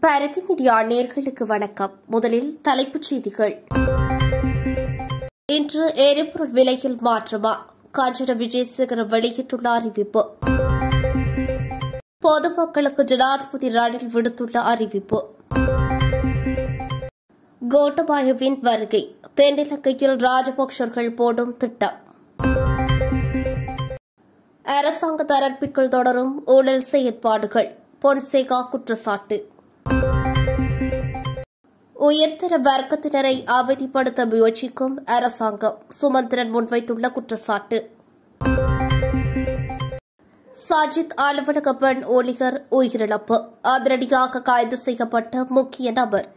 Bharathi media நேர்களுக்கு வணக்கம் முதலில் தலைப்புச் செய்திகள் இன்று எரிபொருள் விலையில் மாற்றமா காஞ்சன விஜயசேகர் வெளியிட்டுள்ள அறிவிப்பு பொதுமக்களுக்கு ஜனாதிபதி ரணில் விடுத்துள்ள அறிவிப்பு கோட்டபாயவின் வருகை தென்னிலங்கையில் ராஜபக்சர்கள் போடும் திட்டம் அரசாங்க தரப்பிற்குள் தொடரும் ஊழல் செயற்பாடுகள் பொன்சேகா குற்றச்சாட்டு உயர்தர வர்க்கத்தினரை அவதிப்படுத்த முயற்சிக்கும் அரசாங்கம் சுமந்திரன் முன்வைத்துள்ள குற்றச்சாட்டு சாஜித் அலுவலக பெண் ஊழியர் உயிரிழப்பு அதிரடியாக கைது செய்யப்பட்ட முக்கிய நபர்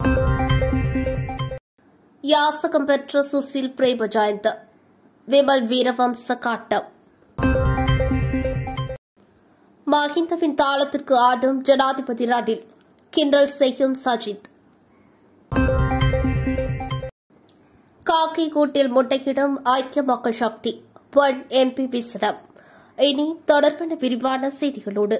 யாசகம் பெற்ற சுசில் பிரேமஜாயந்த விமல் வீரவம்ச காட்டம் மஹிந்தவின் தாளத்திற்கு ஆடும் ஜனாதிபதி ரணில் கிண்டல் செய்யும் சஜித் காக்கை கூட்டில் முட்டையிடும் ஐக்கிய மக்கள் சக்தி பெண் எம்பி விசனம் இனி தொடர்பான விரிவான செய்திகளோடு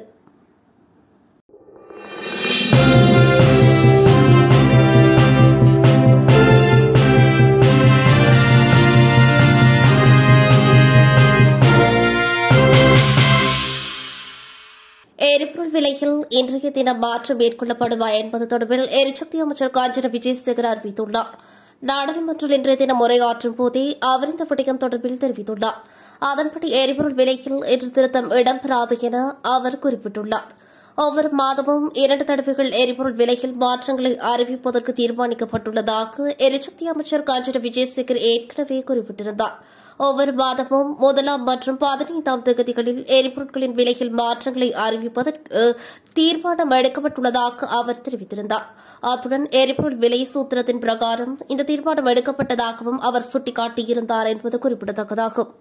எரிபொருள் விலையில் இன்றைய தினம் மாற்றம் மேற்கொள்ளப்படுமா என்பது தொடர்பில் எரிசக்தி அமைச்சர் காஞ்சன விஜயசேகர் அறிவித்துள்ளார் நாடாளுமன்றில் இன்றைய தினம் உரையாற்றும் போதே அவர் இந்த விடயம் தொடர்பில் தெரிவித்துள்ளார் அதன்படி எரிபொருள் விலையில் இன்று திருத்தம் இடம்பெறாது என அவர் குறிப்பிட்டுள்ளார் ஒவ்வொரு மாதமும் இரண்டு தடவைகள் எரிபொருள் விலையில் மாற்றங்களை அறிவிப்பதற்கு தீர்மானிக்கப்பட்டுள்ளதாக எரிசக்தி அமைச்சர் காஞ்சன விஜயசேகர் ஏற்கனவே குறிப்பிட்டிருந்தார் ஒவ்வொரு மாதமும் முதலாம் மற்றும் பதினைந்தாம் தேதிகளில் எரிபொருட்களின் விலையில் மாற்றங்களை அறிவிப்பதற்கு தீர்மானம் எடுக்கப்பட்டுள்ளதாக அவர் தெரிவித்திருந்தார் அத்துடன் எரிபொருள் விலை சூத்திரத்தின் பிரகாரம் இந்த தீர்மானம் எடுக்கப்பட்டதாகவும் அவர் சுட்டிக்காட்டியிருந்தார் என்பது குறிப்பிடத்தக்கதாகும்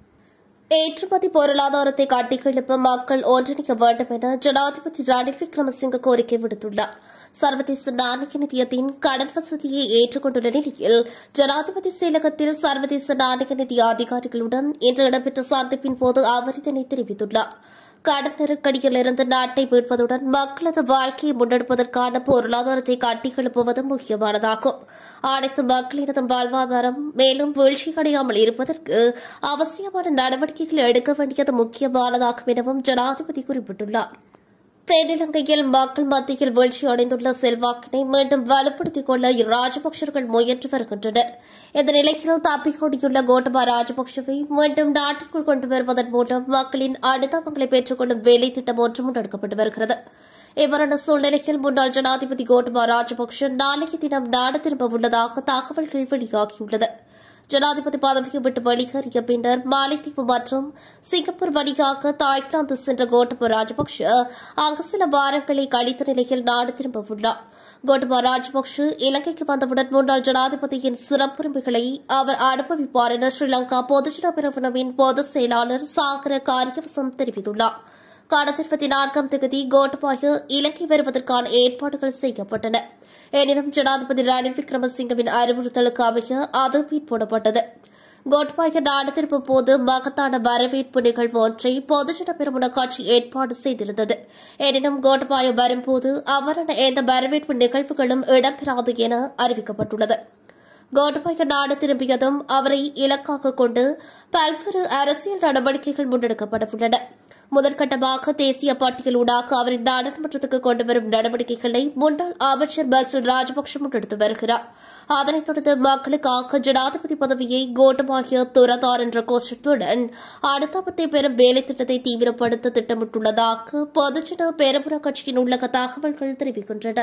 ஏற்றுமதி பொருளாதாரத்தை கட்டிக்கெழுப்ப மக்கள் ஒன்றிணைக்க வேண்டும் என ஜனாதிபதி ரணில் விக்ரமசிங்க கோரிக்கை விடுத்துள்ளார் சர்வதேச நாணய நிதியத்தின் கடன் வசதியை ஏற்றுக்கொண்டுள்ள நிலையில் ஜனாதிபதி செயலகத்தில் சர்வதேச நாணய நிதி அதிகாரிகளுடன் இன்று இடம்பெற்ற சந்திப்பின் போது அவர் இதனை தெரிவித்துள்ளார் கடன் நெருக்கடியிலிருந்து நாட்டை மீட்பதுடன் மக்களது வாழ்க்கையை முன்னெடுப்பதற்கான பொருளாதாரத்தை கட்டியெழுப்புவது முக்கியமானதாகும் அனைத்து மக்களினதும் வாழ்வாதாரம் மேலும் வீழ்ச்சியடையாமல் இருப்பதற்கு அவசியமான நடவடிக்கைகள் எடுக்க வேண்டியது முக்கியமானதாகும் எனவும் ஜனாதிபதி குறிப்பிட்டுள்ளார் தென்னிலங்கையில் மக்கள் மத்தியில் வீழ்ச்சி அடைந்துள்ள செல்வாக்கினை மீண்டும் வலுப்படுத்திக் கொள்ள ராஜபக்சர்கள் முயன்று வருகின்றனர் இந்த நிலையில் தப்பிக்கொண்டியுள்ள கோட்டபா ராஜபக்சவை மீண்டும் நாட்டிற்குள் கொண்டு வருவதன் மூலம் மக்களின் அனுதாபங்களை பெற்றுக் கொள்ளும் வேலை திட்டம் ஒன்று முன்னெடுக்கப்பட்டு வருகிறது இவ்வாறான சூழ்நிலையில் முன்னாள் ஜனாதிபதி கோட்டபா ராஜபக்ச நாளைய தினம் நாடு திரும்ப உள்ளதாக தகவல்கள் வெளியாகியுள்ளது ஜனாதிபதி பதவியை விட்டு வெளியேறிய பின்னர் மாலைத்தீவு மற்றும் சிங்கப்பூர் வழியாக தாய்லாந்து சென்ற கோட்டபா ராஜபக்ஷ அங்கு சில வாரங்களை கழித்த நிலையில் நாடு திரும்ப உள்ளார் கோட்டபா ராஜபக்ஷ இலங்கைக்கு வந்தவுடன் முன்னாள் ஜனாதிபதியின் சிறப்புரிமைகளை அவர் அனுபவிப்பார் என ஸ்ரீலங்கா பொதுஜன பிரிவினவின் பொதுச் செயலாளர் சாகர காரியவசம் தெரிவித்துள்ளார் கடந்த இருபத்தி நான்காம் தேதி கோட்டபாய இலங்கை வருவதற்கான ஏற்பாடுகள் செய்யப்பட்டன எனினும் ஜனாதிபதி ரணில் விக்ரமசிங்கவின் அறிவுறுத்தலுக்கு அமைய அது போடப்பட்டது கோட்பாய நாடு திரும்பும் போது மகத்தான வரவேற்பு நிகழ்வு ஒன்றை பொதுஜன பெருமுன கட்சி ஏற்பாடு செய்திருந்தது எனினும் கோட்பாய வரும்போது அவரான எந்த வரவேற்பு நிகழ்வுகளும் இடம்பெறாது என அறிவிக்கப்பட்டுள்ளது கோட்டபாய நாடு திரும்பியதும் அவரை இலக்காக கொண்டு பல்வேறு அரசியல் நடவடிக்கைகள் முன்னெடுக்கப்படவுள்ளன முதற்கட்டமாக தேசிய பட்டியலூடாக அவரின் நாடாளுமன்றத்துக்கு கொண்டுவரும் நடவடிக்கைகளை முன்னாள் அமைச்சர் பசில் ராஜபக்ஷ முன்னெடுத்து வருகிறார் அதனைத் தொடர்ந்து மக்களுக்காக ஜனாதிபதி பதவியை கோட்டபாய துறதார் என்ற கோஷத்துடன் அனுதாபத்தை பெறும் வேலை திட்டத்தை தீவிரப்படுத்த திட்டமிட்டுள்ளதாக பொதுஜன பெரமுன கட்சியின் உள்ளக தகவல்கள் தெரிவிக்கின்றன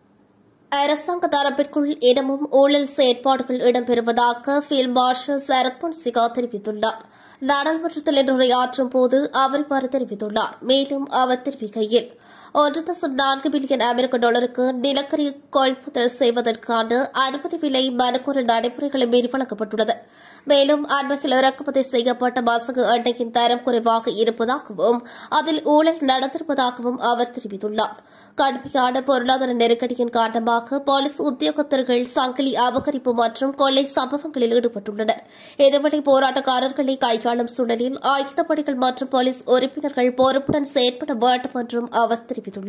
அரசாங்க தரப்பிற்குள் இடமும் ஊழல் செயற்பாடுகள் இடம்பெறுவதாக ஃபீல்ட் மார்ஷல் சரத் பொன்சிகா தெரிவித்துள்ளார் நாடாளுமன்றத்தில் இன்று உரையாற்றும் போது அவர் இவ்வாறு தெரிவித்துள்ளார் மேலும் அவர் தெரிவிக்கையில் ஒன்று தசம் நான்கு பில்லியன் அமெரிக்க டாலருக்கு நிலக்கரி கொள்முதல் செய்வதற்கான அனுமதி விலை மனுக்கோரல் நடைமுறைகளை மீறி வழங்கப்பட்டுள்ளது மேலும் அண்மையில் இறக்குமதி செய்யப்பட்ட மசகு எண்ணெயின் தரம் குறைவாக இருப்பதாகவும் அதில் ஊழல் நடந்திருப்பதாகவும் அவர் தெரிவித்துள்ளார் கடுமையான பொருளாதார நெருக்கடியின் காரணமாக போலீஸ் உத்தியோகத்தர்கள் சங்கிலி அபகரிப்பு மற்றும் கொள்ளை சம்பவங்களில் ஈடுபட்டுள்ளனர் இதேவேளை போராட்டக்காரர்களை கையாளும் சூழலில் ஆயுதப்படைகள் மற்றும் போலீஸ் உறுப்பினர்கள் பொறுப்புடன் செயற்பட வேண்டும் என்றும் அவர் தெரிவித்துள்ளார்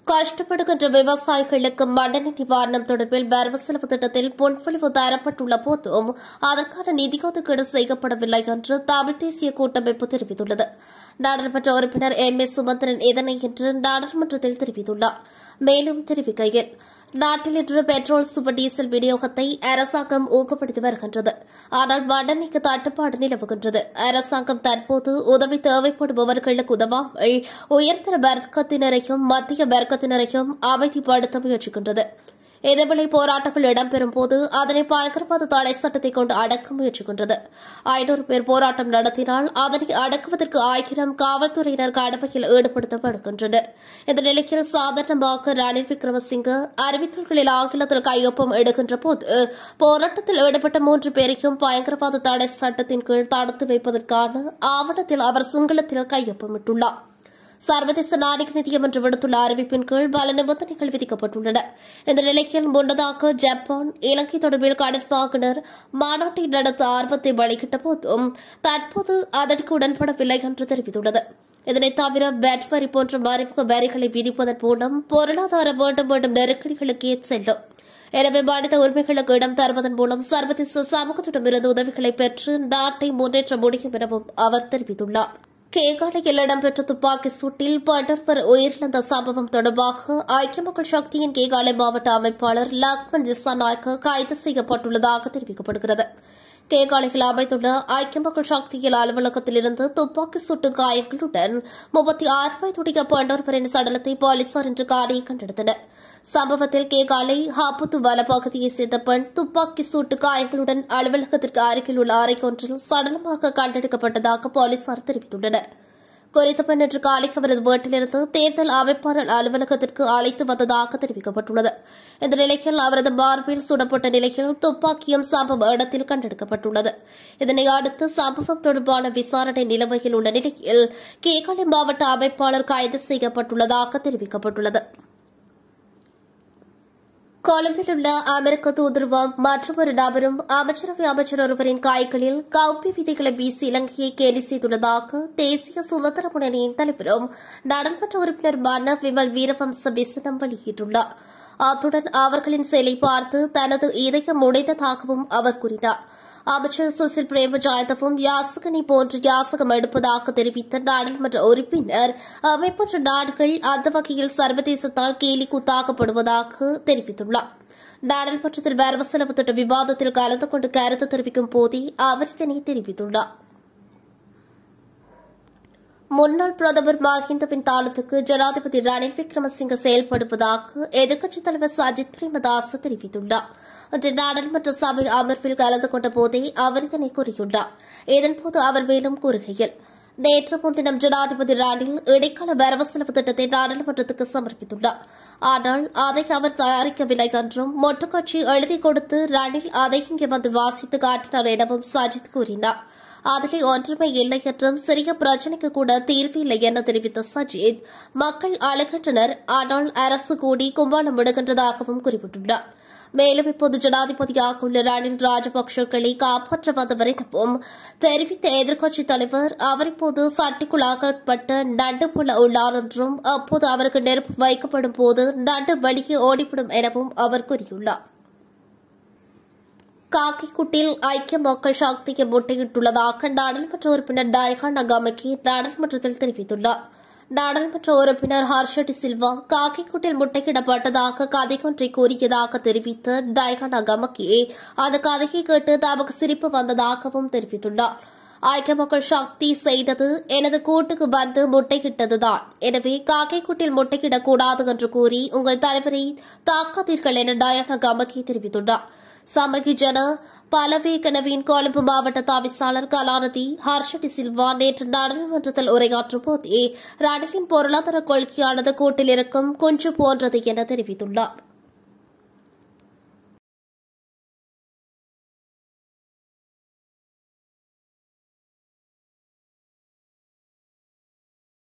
கஷ்டப்படுகின்ற விவசாயிகளுக்கு மண்டல நிவாரணம் தொடர்பில் வரவு செலவு திட்டத்தில் பொன்வழிவு தரப்பட்டுள்ள போதும் அதற்கான நிதி ஒதுக்கீடு செய்யப்படவில்லை என்று தமிழ் தேசிய கூட்டமைப்பு தெரிவித்துள்ளது நாடாளுமன்ற உறுப்பினர் எம் எஸ் சுமந்திரன் இதனை இன்று நாடாளுமன்றத்தில் தெரிவித்துள்ளார் மேலும் தெரிவிக்கையில் நாட்டில் இன்று பெட்ரோல் சூப்பர் டீசல் விநியோகத்தை அரசாங்கம் ஊக்கப்படுத்தி வருகின்றது ஆனால் மண்ணெண்ணெய்க்கு தட்டுப்பாடு நிலவுகின்றது அரசாங்கம் தற்போது உதவி தேவைப்படுபவர்களுக்கு உதவாமல் உயர்தர வர்க்கத்தினரையும் மத்திய வர்க்கத்தினரையும் அமைதிப்படுத்த முயற்சிக்கின்றது இதேவேளை போராட்டங்கள் இடம்பெறும் போது அதனை பயங்கரவாத தடை சட்டத்தை கொண்டு அடக்க முயற்சிக்கின்றது ஐநூறு பேர் போராட்டம் நடத்தினால் அதனை அடக்குவதற்கு ஆயிரம் காவல்துறையினர் கடமையில் ஈடுபடுத்தப்படுகின்றனர் இந்த நிலையில் சாதாரணமாக ரணில் விக்ரமசிங்க அறிவித்தல்களில் ஆங்கிலத்தில் கையொப்பம் எடுக்கின்ற போது போராட்டத்தில் ஈடுபட்ட மூன்று பேரையும் பயங்கரவாத தடை சட்டத்தின் கீழ் தடுத்து வைப்பதற்கான ஆவணத்தில் அவர் சிங்களத்தில் கையொப்பமிட்டுள்ளார் சர்வதேச நாணய நிதியம் என்று விடுத்துள்ள அறிவிப்பின் கீழ் பல நிபந்தனைகள் விதிக்கப்பட்டுள்ளன இந்த நிலையில் முன்னதாக ஜப்பான் இலங்கை தொடர்பில் கடற்பாகுனர் மாநாட்டை நடத்த ஆர்வத்தை வெளியிட்ட போதும் தற்போது அதற்கு உடன்படவில்லை என்று தெரிவித்துள்ளது இதனைத் தவிர பேட் வரி போன்ற மறைமுக வரிகளை விதிப்பதன் மூலம் பொருளாதார வேண்டும் வேண்டும் நெருக்கடிகளுக்கே செல்லும் எனவே மனித உரிமைகளுக்கு இடம் தருவதன் மூலம் சர்வதேச சமூகத்திடமிருந்து உதவிகளை பெற்று நாட்டை முன்னேற்ற முடியும் எனவும் அவர் தெரிவித்துள்ளார் கேகாலையில் இடம்பெற்ற துப்பாக்கி சூட்டில் படர்வர் உயிரிழந்த சம்பவம் தொடர்பாக ஐக்கிய மக்கள் சக்தியின் கேகாலை மாவட்ட அமைப்பாளர் லக்மன் திசாநாயக்க கைது செய்யப்பட்டுள்ளதாக தெரிவிக்கப்படுகிறது கேகாலையில் அமைந்துள்ள ஐக்கிய மக்கள் சக்தியில் அலுவலகத்திலிருந்து துப்பாக்கி சூட்டு காயங்களுடன் முப்பத்தி ஆறு வயதுடைய பண்டொருவரின் சடலத்தை போலீசார் இன்று காலையை கண்டெடுத்தனர் சம்பவத்தில் கேகாலை ஹாப்புத்து வல பகுதியைச் சேர்ந்த பெண் துப்பாக்கி சூட்டு காயங்களுடன் அலுவலகத்திற்கு அருகில் உள்ள அறைக்கொன்றில் சடலமாக கண்டெடுக்கப்பட்டதாக போலீசார் தெரிவித்துள்ளனர் குறித்த பெண் இன்று காலை அவரது வீட்டிலிருந்து தேர்தல் அமைப்பாளர் அலுவலகத்திற்கு அழைத்து வந்ததாக தெரிவிக்கப்பட்டுள்ளது இந்த நிலையில் அவரது மார்பில் சுடப்பட்ட நிலையில் துப்பாக்கியும் சம்பவ இடத்தில் கண்டெடுக்கப்பட்டுள்ளது இதனை அடுத்து சம்பவம் தொடர்பான விசாரணை நிலுவையில் உள்ள நிலையில் கேகாலை மாவட்ட அமைப்பாளர் கைது செய்யப்பட்டுள்ளதாக தெரிவிக்கப்பட்டுள்ளது கொழும்பில் உள்ள அமெரிக்க தூதரகம் மற்றொரு நபரும் அமைச்சரவை அமைச்சர் ஒருவரின் காய்களில் கவுப்பி விதைகளை வீசி இலங்கையை கேலி செய்துள்ளதாக தேசிய சுதந்திர முன்னணியின் தலைவரும் நாடாளுமன்ற உறுப்பினருமான விமல் வீரவம்ச விசனம் வெளியிட்டுள்ளார் அத்துடன் அவர்களின் செயலை பார்த்து தனது இதயம் உடைந்ததாகவும் அவர் கூறினார் அமைச்சர் சுசில் பிரேமஜாயதவும் யாசகனை போன்று யாசகம் எடுப்பதாக தெரிவித்த நாடாளுமன்ற உறுப்பினர் அமைப்பற்ற நாடுகள் அந்த வகையில் சர்வதேசத்தால் கேலி கூத்தாக்கப்படுவதாக தெரிவித்துள்ளார் நாடாளுமன்றத்தில் வரவு செலவு திட்ட விவாதத்தில் கலந்து கொண்டு கருத்து தெரிவிக்கும் போதே அவர் இதனை தெரிவித்துள்ளார் முன்னாள் பிரதமர் மஹிந்தவின் தாளத்துக்கு ஜனாதிபதி ரணில் விக்ரமசிங்க செயல்படுவதாக எதிர்க்கட்சித் தலைவர் சஜித் பிரேமதாஸ் தெரிவித்துள்ளார் இன்று நாடாளுமன்ற சபை அமர்வில் கலந்து கொண்ட போதே அவர் இதனை கூறியுள்ளார் இதன்போது அவர் மேலும் கூறுகையில் நேற்று முன்தினம் ஜனாதிபதி ரணில் இடைக்கால வரவு செலவு திட்டத்தை நாடாளுமன்றத்துக்கு சமர்ப்பித்துள்ளார் ஆனால் அதை அவர் தயாரிக்கவில்லை என்றும் மொட்டுக்கட்சி எழுதி கொடுத்து ரணில் அதை இங்கே வந்து வாசித்து காட்டினார் எனவும் சஜித் கூறினார் அதில் ஒன்றுமே இல்லை என்றும் சிறிய பிரச்சினைக்கு கூட தீர்வு இல்லை என தெரிவித்த சஜித் மக்கள் அழுகின்றனர் ஆனால் அரசு கூடி கும்பாலம் விடுகின்றதாகவும் குறிப்பிட்டுள்ளார் மேலும் இப்போது ஜனாதிபதியாக உள்ள ரணில் ராஜபக்சேக்களை காப்பாற்ற வந்தவர் எனவும் தெரிவித்த எதிர்க்கட்சித் தலைவர் அவர் இப்போது சட்டிக்குள்ளாகப்பட்ட நண்டு போல உள்ளார் என்றும் அப்போது அவருக்கு நெருப்பு வைக்கப்படும் போது நண்டு வெளியே ஓடிவிடும் எனவும் அவர் கூறியுள்ளார் காக்கிக்குட்டில் ஐக்கிய மக்கள் சக்தியை முட்டையிட்டுள்ளதாக நாடாளுமன்ற உறுப்பினர் டயகா நகாமக்கி நாடாளுமன்றத்தில் தெரிவித்துள்ளார் நாடாளுமன்ற உறுப்பினர் ஹர்ஷடி சில்வா காக்கிக்குட்டில் முட்டையிடப்பட்டதாக கதை ஒன்றை கூறியதாக தெரிவித்த டயகா நகாமக்கி அந்த கதையை கேட்டு தமக்கு சிரிப்பு வந்ததாகவும் தெரிவித்துள்ளார் ஐக்கிய மக்கள் சக்தி செய்தது எனது கூட்டுக்கு வந்து முட்டையிட்டதுதான் எனவே காக்கைக்குட்டில் முட்டையிடக்கூடாது என்று கூறி உங்கள் தலைவரை தாக்காதீர்கள் என டயனா கமக்கி தெரிவித்துள்ளார் சமகி ஜன பலவேகனவின் கொழும்பு மாவட்ட தவிசாளர் கலாநிதி ஹர்ஷடி சில்வா நேற்று நாடாளுமன்றத்தில் உரையாற்றும் போதே ரணிலின் பொருளாதார கொள்கையானது கூட்டில் இருக்கும் குஞ்சு போன்றது என தெரிவித்துள்ளார்